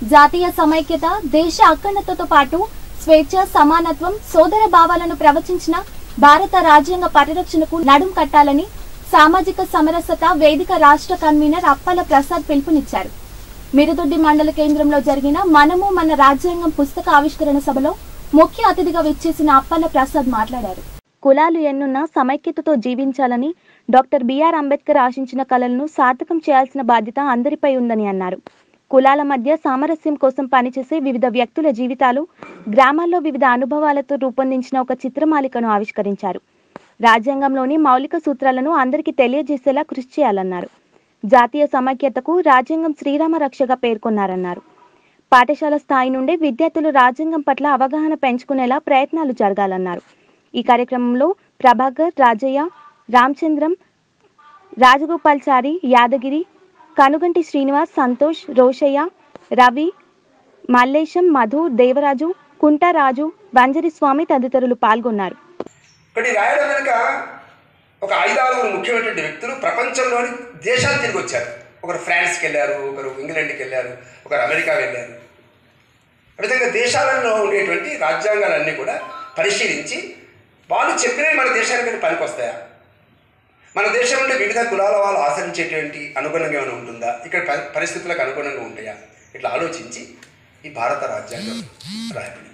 జాతీయ సమైక్యత దేశ అఖండతతో పాటు స్వేచ్ఛ సమానత్వం సోదర భావాలను ప్రవచించిన భారత రాజ్యాంగ పరిరక్షణకు నడుం కట్టాలని సామాజిక సమరసత వేదిక రాష్ట్ర కన్వీనర్ అప్పల ప్రసాద్ పిలుపునిచ్చారు మిరుదొడ్డి మండల కేంద్రంలో జరిగిన మనము మన రాజ్యాంగం పుస్తక ఆవిష్కరణ సభలో ముఖ్య అతిథిగా విచ్చేసిన అప్పల ప్రసాద్ మాట్లాడారు కులాలు ఎన్నున్నా సమైక్యతతో జీవించాలని డాక్టర్ బిఆర్ అంబేద్కర్ ఆశించిన కలలను సార్థకం చేయాల్సిన బాధ్యత అందరిపై ఉందని అన్నారు కులాల మధ్య సామరస్యం కోసం పనిచేసే వివిధ వ్యక్తుల జీవితాలు గ్రామాల్లో వివిధ అనుభవాలతో రూపొందించిన ఒక చిత్రమాలికను ఆవిష్కరించారు రాజ్యాంగంలోని మౌలిక సూత్రాలను అందరికీ తెలియజేసేలా కృషి చేయాలన్నారు జాతీయ సమైక్యతకు రాజ్యాంగం శ్రీరామ రక్షగా పేర్కొన్నారన్నారు పాఠశాల స్థాయి నుండే విద్యార్థులు రాజ్యాంగం పట్ల అవగాహన పెంచుకునేలా ప్రయత్నాలు జరగాలన్నారు ఈ కార్యక్రమంలో ప్రభాకర్ రాజయ్య రామచంద్రం రాజగోపాల్చారి యాదగిరి కనుగంటి శ్రీనివాస్ సంతోష్ రోషయ్య రవి మల్లేశం మధు దేవరాజు కుంటరాజు వంజరి స్వామి తదితరులు పాల్గొన్నారు ఇక్కడ ఈ రాయడం వెనుక ఒక ఐదారుగురు ముఖ్యమైనటువంటి వ్యక్తులు ప్రపంచంలోని దేశాలు తిరిగి వచ్చారు ఒకరు ఫ్రాన్స్కి వెళ్ళారు ఒకరు ఇంగ్లాండ్కి వెళ్ళారు ఒకరు అమెరికా వెళ్ళారు ఆ విధంగా దేశాలలో ఉండేటువంటి రాజ్యాంగాలన్నీ కూడా పరిశీలించి వాళ్ళు చెప్పినవి మన దేశానికి పనికొస్తాయా మన దేశం నుండి వివిధ కులాల వాళ్ళు ఆచరించేటువంటి అనుగుణంగా ఏమైనా ఉంటుందా ఇక్కడ పరి- పరిస్థితులకు అనుగుణంగా ఉంటాయా ఇట్లా ఆలోచించి ఈ భారత రాజ్యాంగం రాయబడింది